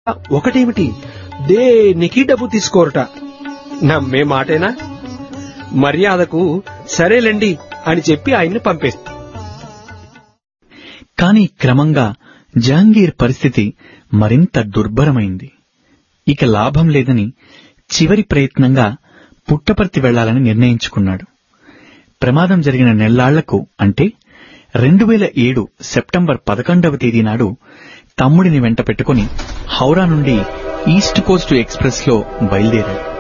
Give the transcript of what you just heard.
ఒకటేమిటి దేనికి డబ్బు తీసుకోరట నమ్మే మాటేనా మర్యాదకు సరేలేండి అని చెప్పి ఆయన్ని పంపేసి కాని క్రమంగా జహాంగీర్ పరిస్థితి మరింత దుర్భరమైంది ఇక లాభం లేదని చివరి ప్రయత్నంగా పుట్టపర్తి వెళ్లాలని నిర్ణయించుకున్నాడు ప్రమాదం జరిగిన నెల్లాళ్లకు అంటే రెండు వేల ఏడు సెప్టెంబర్ పదకొండవ తేదీ నాడు తమ్ముడిని వెంట పెట్టుకుని హౌరా నుండి ఈస్ట్ కోస్ట్ ఎక్స్ప్రెస్ లో బయలుదేరాడు